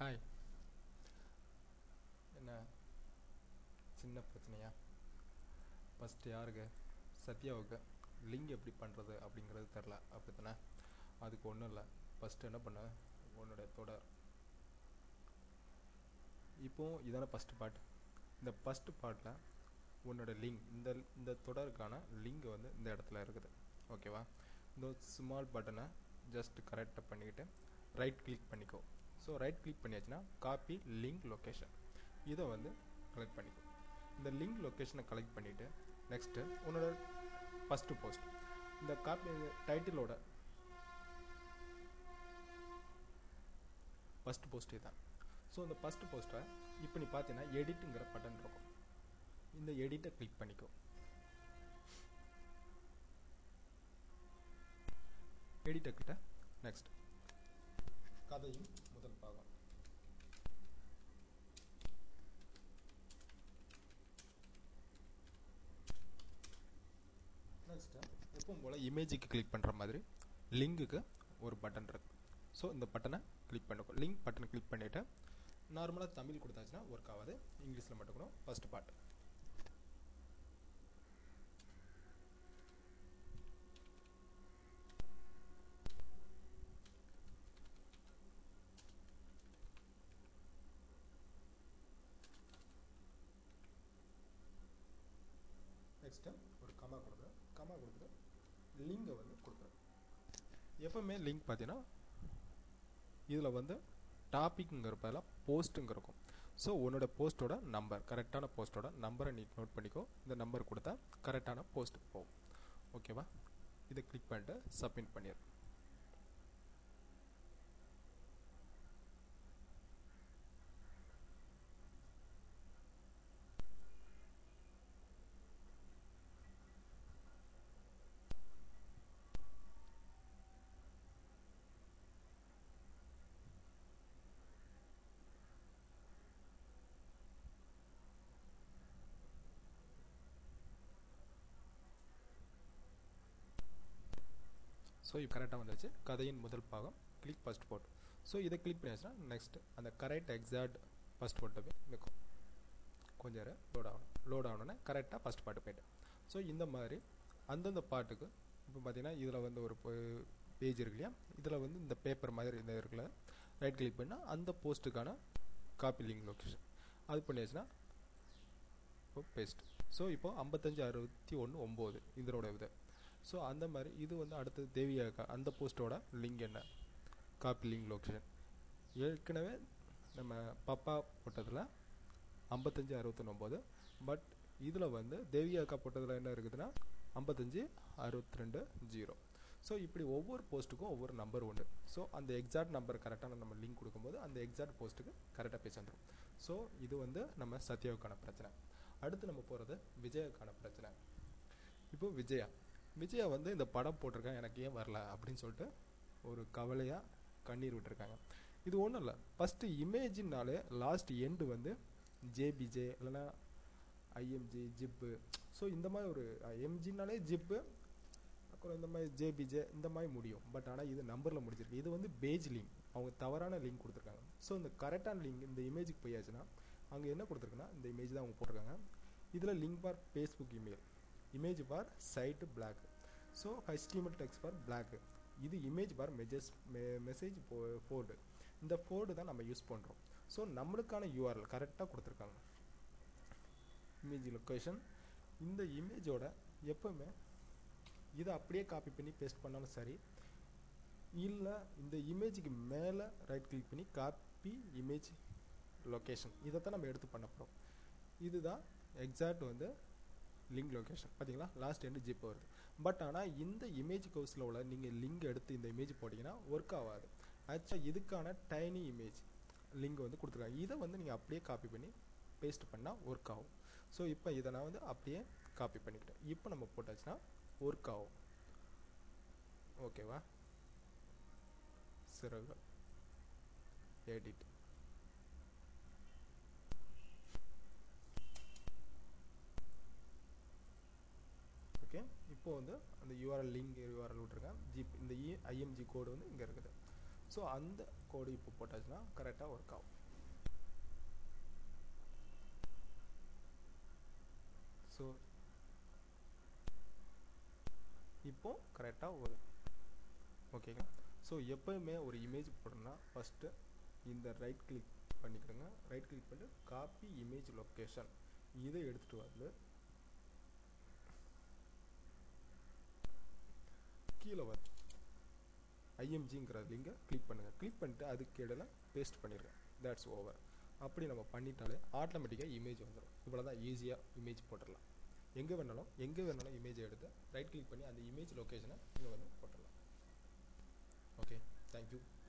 hi என்ன சின்ன பிரச்சனையா ஃபஸ்ட்டு யாருக்கு சத்யாவுக்கு லிங்க் எப்படி பண்ணுறது அப்படிங்கிறது தெரில அப்படி தானே அதுக்கு ஒன்றும் இல்லை ஃபஸ்ட்டு என்ன பண்ண உன்னோட தொடர் இப்போ இதான ஃபஸ்ட்டு பார்ட் இந்த ஃபஸ்ட்டு பார்ட்டில் உன்னோட லிங்க் இந்த இந்த தொடருக்கான லிங்க் வந்து இந்த இடத்துல இருக்குது ஓகேவா இந்த ஸ்மால் பட்டனை ஜஸ்ட் கரெக்டாக பண்ணிக்கிட்டு ரைட் கிளிக் பண்ணிக்கோ ஸோ ரைட் கிளிக் பண்ணியாச்சுன்னா காப்பி லிங்க் லொக்கேஷன் இதை வந்து கலெக்ட் பண்ணிக்கோ இந்த லிங்க் லொக்கேஷனை கலெக்ட் பண்ணிவிட்டு நெக்ஸ்ட்டு உன்னோட ஃபஸ்ட்டு போஸ்ட் இந்த காப்பி டைட்டிலோட ஃபஸ்ட் போஸ்ட் இதுதான் ஸோ இந்த ஃபஸ்ட் போஸ்ட்டை இப்போ நீ பார்த்தீங்கன்னா எடிட்டுங்கிற பட்டன் இருக்கும் இந்த எடிட்டை கிளிக் பண்ணிக்கோ எடிட்டை கிட்ட நெக்ஸ்ட் கதையும் முதல் பாகம் நெக்ஸ்ட்டு எப்பவும் போல் இமேஜுக்கு கிளிக் பண்ணுற மாதிரி லிங்குக்கு ஒரு பட்டன் இருக்கு ஸோ இந்த பட்டனை கிளிக் பண்ணிக்கோ லிங்க் பட்டனை கிளிக் பண்ணிவிட்டு நார்மலாக தமிழ் கொடுத்தாச்சுன்னா ஒர்க் ஆகாது இங்கிலீஷில் மட்டும் கூட ஃபஸ்ட் பார்ட் நெக்ஸ்ட்டு ஒரு கமா கொடுக்குறேன் கமா கொடுத்துட்டு லிங்கை வந்து கொடுக்குறேன் எப்பவுமே லிங்க் பார்த்தீங்கன்னா இதில் வந்து டாபிக்ங்கிற பதிலாக போஸ்ட்டுங்க இருக்கும் ஸோ உன்னோட போஸ்ட்டோட நம்பர் கரெக்டான போஸ்ட்டோட நம்பரை நீ நோட் பண்ணிக்கோ இந்த நம்பர் கொடுத்தா கரெக்டான போஸ்ட்டுக்கு போகும் ஓகேவா இதை கிளிக் பண்ணிட்டு சப்மிட் பண்ணிடு ஸோ இப்போ கரெக்டாக வந்துச்சு கதையின் முதல் பாகம் கிளிக் ஃபஸ்ட் போட் ஸோ இதை கிளிக் பண்ணியாச்சுன்னா நெக்ஸ்ட் அந்த கரெக்ட் எக்ஸாக்ட் ஃபஸ்ட் போட்டை போய் நிற்கும் கொஞ்சம் லோட் ஆகணும் லோட் ஆகணுன்னே கரெக்டாக ஃபஸ்ட் பாட்டு போய்ட்டு ஸோ இந்த மாதிரி அந்தந்த பாட்டுக்கு இப்போ பார்த்தீங்கன்னா இதில் வந்து ஒரு பேஜ் இருக்கு இல்லையா இதில் வந்து இந்த பேப்பர் மாதிரி இந்த இருக்குல்ல ரைட் கிளிக் பண்ணால் அந்த போஸ்ட்டுக்கான காப்பி லிங்க் லொக்கேஷன் அது பண்ணியாச்சுன்னா இப்போ பேஸ்ட் ஸோ இப்போ ஐம்பத்தஞ்சு அறுபத்தி ஒன்று ஒம்பது இதனோட இது ஸோ அந்த மாதிரி இது வந்து அடுத்தது தேவியாக்கா அந்த போஸ்ட்டோட லிங்க் என்ன காப்பி லிங்க் லொக்கேஷன் ஏற்கனவே நம்ம பப்பா போட்டதில் ஐம்பத்தஞ்சு அறுபத்தொன்பது பட் இதில் வந்து தேவியாக்கா போட்டதில் என்ன இருக்குதுன்னா ஐம்பத்தஞ்சு அறுபத்தி ரெண்டு ஜீரோ ஸோ இப்படி ஒவ்வொரு போஸ்ட்டுக்கும் ஒவ்வொரு நம்பர் உண்டு ஸோ அந்த எக்ஸாக்ட் நம்பர் கரெக்டான நம்ம லிங்க் கொடுக்கும்போது அந்த எக்ஸாக்ட் போஸ்ட்டுக்கு கரெக்டாக பேச வந்துடும் ஸோ இது வந்து நம்ம சத்யாவுக்கான பிரச்சனை அடுத்து நம்ம போகிறது விஜயாவுக்கான பிரச்சனை இப்போ விஜயா விஜயா வந்து இந்த படம் போட்டிருக்கேன் எனக்கு ஏன் வரல அப்படின்னு சொல்லிட்டு ஒரு கவலையாக கண்ணீர் விட்டுருக்காங்க இது ஒன்றும் இல்லை ஃபஸ்ட்டு இமேஜின்னாலே லாஸ்ட் எண்டு வந்து ஜேபிஜே இல்லைன்னா ஐஎம்ஜி ஜிப்பு ஸோ இந்த மாதிரி ஒரு எம்ஜினாலே ஜிப்பு அப்புறம் இந்த மாதிரி ஜேபிஜே இந்த மாதிரி முடியும் பட் ஆனால் இது நம்பரில் முடிச்சிருக்கு இது வந்து பேஜ் லிங்க் அவங்க தவறான லிங்க் கொடுத்துருக்காங்க ஸோ இந்த கரெக்டான லிங்க் இந்த இமேஜுக்கு போயாச்சுன்னா அங்கே என்ன கொடுத்துருக்குன்னா இந்த இமேஜ் தான் அவங்க போட்டிருக்காங்க இதில் link bar Facebook email image bar side block so HTML text bar block இது இமேஜ் பார் மெஜஸ் மெசேஜ் ஃபோர்டு இந்த ஃபோர்டு தான் நம்ம யூஸ் பண்ணுறோம் ஸோ நம்மளுக்கான யூஆர்எல் கரெக்டாக கொடுத்துருக்காங்க இமேஜ் லொக்கேஷன் இந்த இமேஜோட எப்போவுமே இதை அப்படியே காப்பி பண்ணி பேஸ்ட் பண்ணாலும் சரி இல்லை இந்த இமேஜுக்கு மேலே ரைட் கிளிக் பண்ணி காப்பி இமேஜ் லொக்கேஷன் இதை தான் நம்ம எடுத்து பண்ண போகிறோம் இதுதான் எக்ஸாக்ட் வந்து லிங்க் லொக்கேஷன் பார்த்தீங்களா லாஸ்ட் எண்டு ஜிப் வருது பட் ஆனால் இந்த இமேஜ் கவுஸில் உள்ள நீங்கள் லிங்க் எடுத்து இந்த இமேஜ் போட்டிங்கன்னா ஒர்க் ஆகாது ஆக்சுவலாக இதுக்கான டைனி இமேஜ் லிங்க் வந்து கொடுத்துருக்காங்க இதை வந்து நீங்கள் அப்படியே காப்பி பண்ணி பேஸ்ட் பண்ணால் ஒர்க் ஆகும் ஸோ இப்போ இதை நான் வந்து அப்படியே காப்பி பண்ணிக்கிட்டேன் இப்போ நம்ம போட்டாச்சுன்னா ஒர்க் ஆகும் ஓகேவா சிறகு எடிட் ஓகே இப்போ வந்து அந்த யூஆர்எல் லிங்க் யூஆர்எல் விட்ருக்கேன் ஜிப் இந்த இ ஐஎம்ஜி கோடு வந்து இங்கே இருக்குது ஸோ அந்த கோடு இப்போ போட்டாச்சுன்னா கரெக்டாக ஒர்க் ஆகும் ஸோ இப்போ கரெக்டாக ஒரு ஓகேங்களா ஸோ எப்போயுமே ஒரு இமேஜ் போடணும்னா ஃபஸ்ட்டு இந்த ரைட் கிளிக் பண்ணிக்கிடுங்க ரைட் கிளிக் பண்ணிட்டு காப்பி இமேஜ் லொக்கேஷன் இதை எடுத்துகிட்டு வந்து கீழே வர ஐஎம்ஜிங்கிற லிங்கை கிளிக் பண்ணுங்கள் கிளிக் பண்ணிட்டு அதுக்கு இடையில பேஸ்ட் பண்ணிடுங்க தேட்ஸ் ஓவர் அப்படி நம்ம பண்ணிட்டாலே ஆட்டோமேட்டிக்காக இமேஜ் வந்துடும் இவ்வளோ தான் ஈஸியாக இமேஜ் போட்டுடலாம் எங்கே வேணாலும் எங்கே வேணாலும் இமேஜ் எடுத்து ரைட் கிளிக் பண்ணி அந்த இமேஜ் லொக்கேஷனை இங்கே வந்து போட்டுடலாம் ஓகே தேங்க்யூ